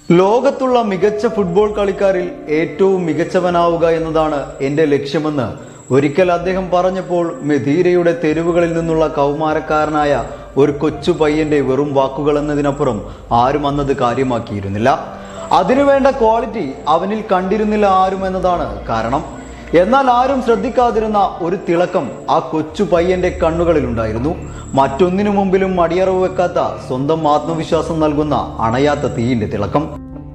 ലോകത്തുള്ള മികച്ച ഫുട്ബോൾ കളിക്കാരിൽ ഏറ്റവും മികച്ചവനാവുക എന്നതാണ് എൻ്റെ ലക്ഷ്യമെന്ന് ഒരിക്കൽ അദ്ദേഹം പറഞ്ഞപ്പോൾ മെധീരയുടെ തെരുവുകളിൽ നിന്നുള്ള കൗമാരക്കാരനായ ഒരു കൊച്ചു പയ്യന്റെ വെറും വാക്കുകൾ എന്നതിനപ്പുറം ആരും അന്നത് കാര്യമാക്കിയിരുന്നില്ല അതിനുവേണ്ട ക്വാളിറ്റി അവനിൽ കണ്ടിരുന്നില്ല ആരും എന്നതാണ് കാരണം എന്നാൽ ആരും ശ്രദ്ധിക്കാതിരുന്ന ഒരു തിളക്കം ആ കൊച്ചു പയ്യന്റെ കണ്ണുകളിലുണ്ടായിരുന്നു മറ്റൊന്നിനു മുമ്പിലും മടിയറവ് വെക്കാത്ത സ്വന്തം ആത്മവിശ്വാസം നൽകുന്ന അണയാത്ത തീയിന്റെ തിളക്കം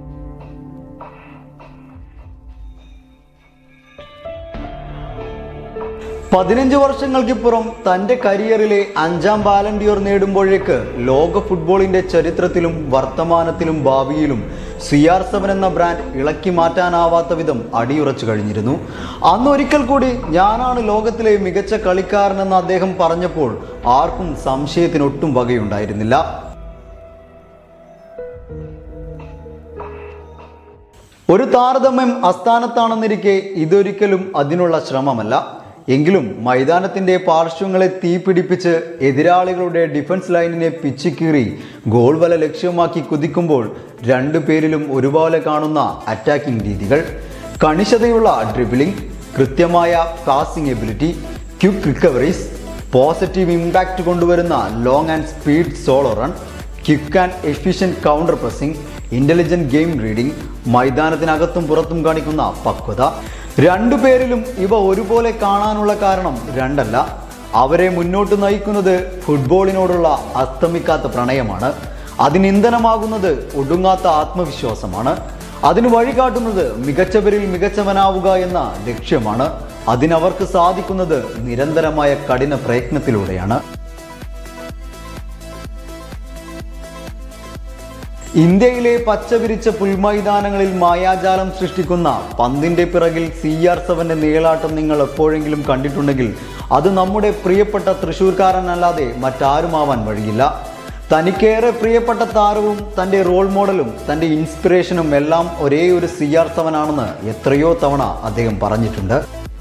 പതിനഞ്ച് വർഷങ്ങൾക്കിപ്പുറം തന്റെ കരിയറിലെ അഞ്ചാം ബാലൻഡിയോർ നേടുമ്പോഴേക്ക് ലോക ഫുട്ബോളിന്റെ ചരിത്രത്തിലും വർത്തമാനത്തിലും ഭാവിയിലും സി ആർ സെവൻ എന്ന ബ്രാൻഡ് ഇളക്കി മാറ്റാനാവാത്ത വിധം അടിയുറച്ചു കഴിഞ്ഞിരുന്നു അന്ന് ഒരിക്കൽ കൂടി ഞാനാണ് ലോകത്തിലെ മികച്ച കളിക്കാരനെന്ന് അദ്ദേഹം പറഞ്ഞപ്പോൾ ആർക്കും സംശയത്തിനൊട്ടും വകയുണ്ടായിരുന്നില്ല ഒരു താരതമ്യം അസ്ഥാനത്താണെന്നിരിക്കെ ഇതൊരിക്കലും അതിനുള്ള ശ്രമമല്ല എങ്കിലും മൈതാനത്തിന്റെ പാർശ്വങ്ങളെ തീപിടിപ്പിച്ച് എതിരാളികളുടെ ഡിഫൻസ് ലൈനിനെ പിച്ചിക്കീറി ഗോൾ വല ലക്ഷ്യമാക്കി കുതിക്കുമ്പോൾ രണ്ടു പേരിലും ഒരുപോലെ കാണുന്ന അറ്റാക്കിംഗ് രീതികൾ കണിശതയുള്ള ഡ്രിബിളിംഗ് കൃത്യമായ passing ability quick recoveries positive impact കൊണ്ടുവരുന്ന long and speed solo run quick and efficient counter pressing intelligent game reading മൈതാനത്തിനകത്തും പുറത്തും കാണിക്കുന്ന പക്വത രണ്ടുപേരിലും ഇവ ഒരുപോലെ കാണാനുള്ള കാരണം രണ്ടല്ല അവരെ മുന്നോട്ട് നയിക്കുന്നത് ഫുട്ബോളിനോടുള്ള അസ്തമിക്കാത്ത പ്രണയമാണ് അതിന് ഇന്ധനമാകുന്നത് ഒടുങ്ങാത്ത ആത്മവിശ്വാസമാണ് അതിന് വഴികാട്ടുന്നത് മികച്ചവരിൽ മികച്ചവനാവുക എന്ന ലക്ഷ്യമാണ് അതിനവർക്ക് സാധിക്കുന്നത് നിരന്തരമായ കഠിന പ്രയത്നത്തിലൂടെയാണ് ഇന്ത്യയിലെ പച്ചവിരിച്ച പുൽമൈതാനങ്ങളിൽ മായാജാലം സൃഷ്ടിക്കുന്ന പന്തിന്റെ പിറകിൽ സി ആർ സെവന്റെ നീളാട്ടം നിങ്ങൾ എപ്പോഴെങ്കിലും കണ്ടിട്ടുണ്ടെങ്കിൽ അത് നമ്മുടെ പ്രിയപ്പെട്ട തൃശ്ശൂർക്കാരനല്ലാതെ മറ്റാരുമാവാൻ വഴിയില്ല തനിക്കേറെ പ്രിയപ്പെട്ട താരവും തൻ്റെ റോൾ മോഡലും തൻ്റെ ഇൻസ്പിറേഷനും എല്ലാം ഒരേ ഒരു സി ആർ സെവൻ ആണെന്ന് എത്രയോ തവണ അദ്ദേഹം പറഞ്ഞിട്ടുണ്ട്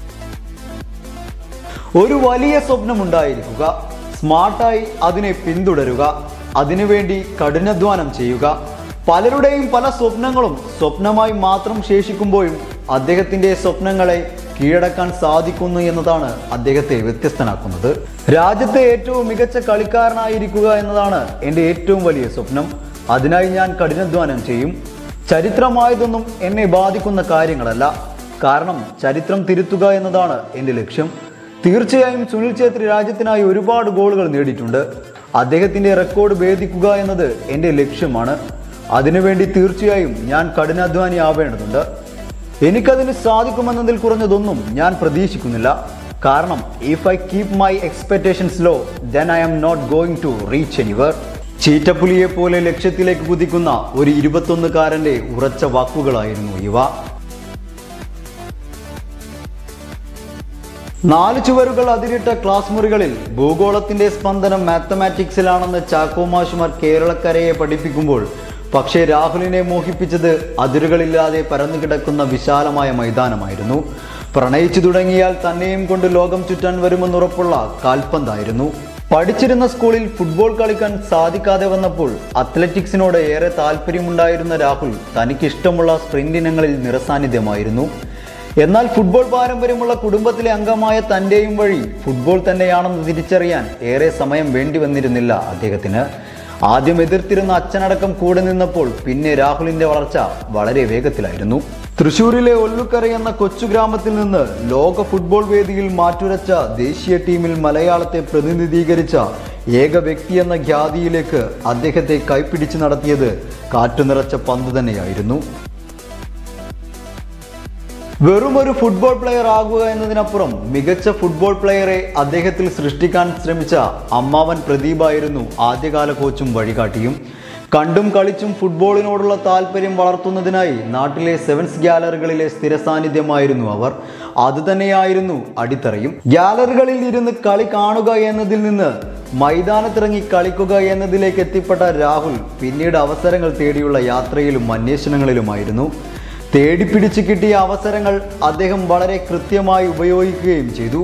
ഒരു വലിയ സ്വപ്നമുണ്ടായിരിക്കുക സ്മാർട്ടായി അതിനെ പിന്തുടരുക അതിനുവേണ്ടി കഠിനാധ്വാനം ചെയ്യുക പലരുടെയും പല സ്വപ്നങ്ങളും സ്വപ്നമായി മാത്രം ശേഷിക്കുമ്പോഴും അദ്ദേഹത്തിൻ്റെ സ്വപ്നങ്ങളെ കീഴടക്കാൻ സാധിക്കുന്നു എന്നതാണ് അദ്ദേഹത്തെ വ്യത്യസ്തനാക്കുന്നത് രാജ്യത്തെ ഏറ്റവും മികച്ച കളിക്കാരനായിരിക്കുക എന്നതാണ് എൻ്റെ ഏറ്റവും വലിയ സ്വപ്നം അതിനായി ഞാൻ കഠിനാധ്വാനം ചെയ്യും ചരിത്രമായതൊന്നും എന്നെ ബാധിക്കുന്ന കാര്യങ്ങളല്ല കാരണം ചരിത്രം തിരുത്തുക എന്നതാണ് എൻ്റെ ലക്ഷ്യം തീർച്ചയായും സുനിൽ ഛേത്രി രാജ്യത്തിനായി ഒരുപാട് ഗോളുകൾ നേടിയിട്ടുണ്ട് അദ്ദേഹത്തിന്റെ റെക്കോർഡ് ഭേദിക്കുക എന്നത് എൻ്റെ ലക്ഷ്യമാണ് അതിനുവേണ്ടി തീർച്ചയായും ഞാൻ കഠിനാധ്വാനി ആവേണ്ടതുണ്ട് എനിക്കതിന് സാധിക്കുമെന്നതിൽ കുറഞ്ഞതൊന്നും ഞാൻ പ്രതീക്ഷിക്കുന്നില്ല കാരണം if I keep my expectations low then I am not going to reach anywhere ചീറ്റപ്പുലിയെ പോലെ ലക്ഷ്യത്തിലേക്ക് കുതിക്കുന്ന ഒരു ഇരുപത്തൊന്നുകാരൻ്റെ ഉറച്ച വാക്കുകളായിരുന്നു ഇവ നാല് ചുവരുകൾ അതിരിട്ട ക്ലാസ് മുറികളിൽ ഭൂഗോളത്തിന്റെ സ്പന്ദനം മാത്തമാറ്റിക്സിലാണെന്ന് ചാക്കോമാഷുമാർ കേരളക്കരയെ പഠിപ്പിക്കുമ്പോൾ പക്ഷേ രാഹുലിനെ മോഹിപ്പിച്ചത് അതിരുകളില്ലാതെ പരന്നുകിടക്കുന്ന വിശാലമായ മൈതാനമായിരുന്നു പ്രണയിച്ചു തുടങ്ങിയാൽ തന്നെയും കൊണ്ട് ലോകം ചുറ്റാൻ വരുമെന്നുറപ്പുള്ള കാൽപന്തായിരുന്നു പഠിച്ചിരുന്ന സ്കൂളിൽ ഫുട്ബോൾ കളിക്കാൻ സാധിക്കാതെ വന്നപ്പോൾ അത്ലറ്റിക്സിനോട് ഏറെ താല്പര്യമുണ്ടായിരുന്ന രാഹുൽ തനിക്കിഷ്ടമുള്ള സ്പ്രിന്റ് ഇനങ്ങളിൽ നിറസാന്നിധ്യമായിരുന്നു എന്നാൽ ഫുട്ബോൾ പാരമ്പര്യമുള്ള കുടുംബത്തിലെ അംഗമായ തൻ്റെയും വഴി ഫുട്ബോൾ തന്നെയാണെന്ന് തിരിച്ചറിയാൻ ഏറെ സമയം വേണ്ടി വന്നിരുന്നില്ല അദ്ദേഹത്തിന് ആദ്യം എതിർത്തിരുന്ന അച്ഛനടക്കം കൂടെ നിന്നപ്പോൾ പിന്നെ രാഹുലിന്റെ വളർച്ച വളരെ വേഗത്തിലായിരുന്നു തൃശൂരിലെ ഒല്ലുക്കര എന്ന കൊച്ചു ഗ്രാമത്തിൽ നിന്ന് ലോക ഫുട്ബോൾ വേദിയിൽ മാറ്റുരച്ച ദേശീയ ടീമിൽ മലയാളത്തെ പ്രതിനിധീകരിച്ച ഏക വ്യക്തി എന്ന ഖ്യാതിയിലേക്ക് അദ്ദേഹത്തെ കൈപ്പിടിച്ച് നടത്തിയത് കാറ്റുനിറച്ച പന്ത് തന്നെയായിരുന്നു വെറും ഒരു ഫുട്ബോൾ പ്ലെയർ ആകുക എന്നതിനപ്പുറം മികച്ച ഫുട്ബോൾ പ്ലെയറെ അദ്ദേഹത്തിൽ സൃഷ്ടിക്കാൻ ശ്രമിച്ച അമ്മാവൻ പ്രദീപായിരുന്നു ആദ്യകാല കോച്ചും വഴികാട്ടിയും കണ്ടും കളിച്ചും ഫുട്ബോളിനോടുള്ള താല്പര്യം വളർത്തുന്നതിനായി നാട്ടിലെ സെവൻസ് ഗ്യാലറികളിലെ സ്ഥിര സാന്നിധ്യമായിരുന്നു അവർ അതുതന്നെയായിരുന്നു അടിത്തറയും ഗ്യാലറികളിൽ ഇരുന്ന് കളി കാണുക എന്നതിൽ നിന്ന് മൈതാനത്തിറങ്ങി കളിക്കുക എന്നതിലേക്ക് എത്തിപ്പെട്ട രാഹുൽ പിന്നീട് അവസരങ്ങൾ തേടിയുള്ള യാത്രയിലും അന്വേഷണങ്ങളിലുമായിരുന്നു തേടിപ്പിടിച്ച് കിട്ടിയ അവസരങ്ങൾ അദ്ദേഹം വളരെ കൃത്യമായി ഉപയോഗിക്കുകയും ചെയ്തു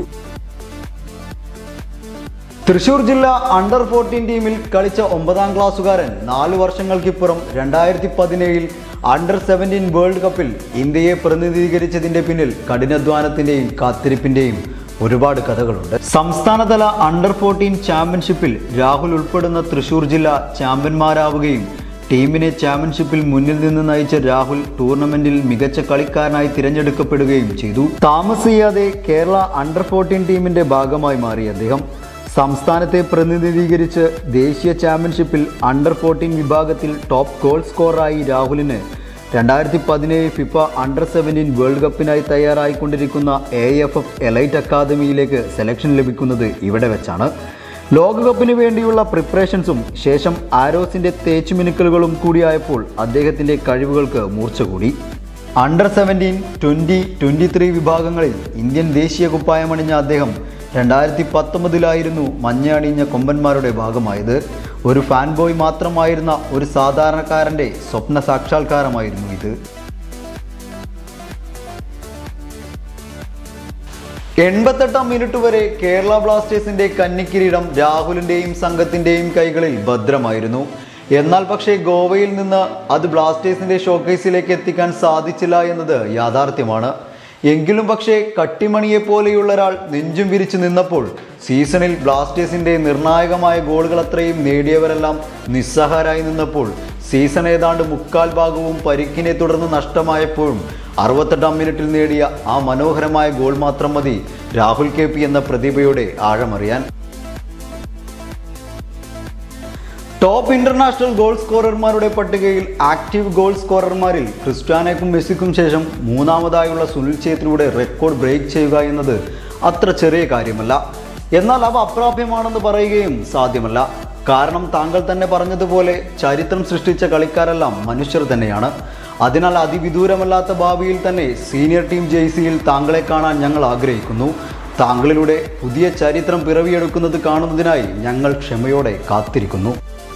തൃശൂർ ജില്ല അണ്ടർ ഫോർട്ടീൻ ടീമിൽ കളിച്ച ഒമ്പതാം ക്ലാസ്സുകാരൻ നാല് വർഷങ്ങൾക്കിപ്പുറം രണ്ടായിരത്തി പതിനേഴിൽ അണ്ടർ സെവൻറ്റീൻ വേൾഡ് കപ്പിൽ ഇന്ത്യയെ പ്രതിനിധീകരിച്ചതിന്റെ പിന്നിൽ കഠിനാധ്വാനത്തിന്റെയും കാത്തിരിപ്പിന്റെയും ഒരുപാട് കഥകളുണ്ട് സംസ്ഥാനതല അണ്ടർ ഫോർട്ടീൻ ചാമ്പ്യൻഷിപ്പിൽ രാഹുൽ ഉൾപ്പെടുന്ന തൃശൂർ ജില്ല ചാമ്പ്യന്മാരാവുകയും ടീമിനെ ചാമ്പ്യൻഷിപ്പിൽ മുന്നിൽ നിന്ന് നയിച്ച രാഹുൽ ടൂർണമെന്റിൽ മികച്ച കളിക്കാരനായി തിരഞ്ഞെടുക്കപ്പെടുകയും ചെയ്തു താമസിയാതെ കേരള അണ്ടർ ഫോർട്ടീൻ ടീമിന്റെ ഭാഗമായി മാറി അദ്ദേഹം സംസ്ഥാനത്തെ പ്രതിനിധീകരിച്ച് ദേശീയ ചാമ്പ്യൻഷിപ്പിൽ അണ്ടർ ഫോർട്ടീൻ വിഭാഗത്തിൽ ടോപ്പ് ഗോൾ സ്കോറായി രാഹുലിന് രണ്ടായിരത്തി പതിനേഴ് ഫിഫ അണ്ടർ സെവൻറ്റീൻ വേൾഡ് കപ്പിനായി തയ്യാറായിക്കൊണ്ടിരിക്കുന്ന എ എഫ് എഫ് എലൈറ്റ് അക്കാദമിയിലേക്ക് സെലക്ഷൻ ലഭിക്കുന്നത് ഇവിടെ വെച്ചാണ് ലോകകപ്പിന് വേണ്ടിയുള്ള പ്രിപ്പറേഷൻസും ശേഷം ആരോസിന്റെ തേച്ചുമിനുക്കലുകളും കൂടിയായപ്പോൾ അദ്ദേഹത്തിന്റെ കഴിവുകൾക്ക് മൂർച്ച കൂടി under seventeen twenty twenty three വിഭാഗങ്ങളിൽ ഇന്ത്യൻ ദേശീയ കുപ്പായമണിഞ്ഞ അദ്ദേഹം രണ്ടായിരത്തി പത്തൊമ്പതിലായിരുന്നു മഞ്ഞ അണിഞ്ഞ കൊമ്പന്മാരുടെ ഭാഗമായത് ഒരു ഫാൻ ബോയ് മാത്രമായിരുന്ന ഒരു സാധാരണക്കാരൻ്റെ സ്വപ്ന സാക്ഷാത്കാരമായിരുന്നു ഇത് എൺപത്തെട്ടാം മിനിറ്റ് വരെ കേരള ബ്ലാസ്റ്റേഴ്സിന്റെ കന്നിക്കിരീടം രാഹുലിന്റെയും സംഘത്തിന്റെയും കൈകളിൽ ഭദ്രമായിരുന്നു എന്നാൽ പക്ഷേ ഗോവയിൽ നിന്ന് അത് ബ്ലാസ്റ്റേഴ്സിന്റെ ഷോക്കേസിലേക്ക് എത്തിക്കാൻ സാധിച്ചില്ല എന്നത് യാഥാർത്ഥ്യമാണ് എങ്കിലും പക്ഷേ കട്ടിമണിയെ പോലെയുള്ള ഒരാൾ നെഞ്ചും വിരിച്ചു നിന്നപ്പോൾ സീസണിൽ ബ്ലാസ്റ്റേഴ്സിന്റെ നിർണായകമായ ഗോളുകൾ അത്രയും നേടിയവരെല്ലാം നിസ്സഹാരായി നിന്നപ്പോൾ സീസൺ ഏതാണ്ട് മുക്കാൽ ഭാഗവും പരിക്കിനെ തുടർന്ന് നഷ്ടമായപ്പോഴും അറുപത്തെട്ടാം മിനിറ്റിൽ നേടിയ ആ മനോഹരമായ ഗോൾ മാത്രം മതി രാഹുൽ കെ പി എന്ന പ്രതിഭയുടെ ആഴമറിയാൻ ടോപ്പ് ഇന്റർനാഷണൽ ഗോൾ സ്കോറർമാരുടെ പട്ടികയിൽ ആക്റ്റീവ് ഗോൾ സ്കോറർമാരിൽ ക്രിസ്ത്യാനോക്കും മെസ്സിക്കും ശേഷം മൂന്നാമതായുള്ള സുനിൽ ഛേത്രിയുടെ റെക്കോർഡ് ബ്രേക്ക് ചെയ്യുക എന്നത് അത്ര ചെറിയ കാര്യമല്ല എന്നാൽ അവ അപ്രാപ്യമാണെന്ന് പറയുകയും സാധ്യമല്ല കാരണം താങ്കൾ തന്നെ പറഞ്ഞതുപോലെ ചരിത്രം സൃഷ്ടിച്ച കളിക്കാരെല്ലാം മനുഷ്യർ തന്നെയാണ് അതിനാൽ അതിവിദൂരമല്ലാത്ത ഭാവിയിൽ തന്നെ സീനിയർ ടീം ജേഴ്സിയിൽ താങ്കളെ കാണാൻ ഞങ്ങൾ ആഗ്രഹിക്കുന്നു താങ്കളിലൂടെ പുതിയ ചരിത്രം പിറവിയെടുക്കുന്നത് കാണുന്നതിനായി ഞങ്ങൾ ക്ഷമയോടെ കാത്തിരിക്കുന്നു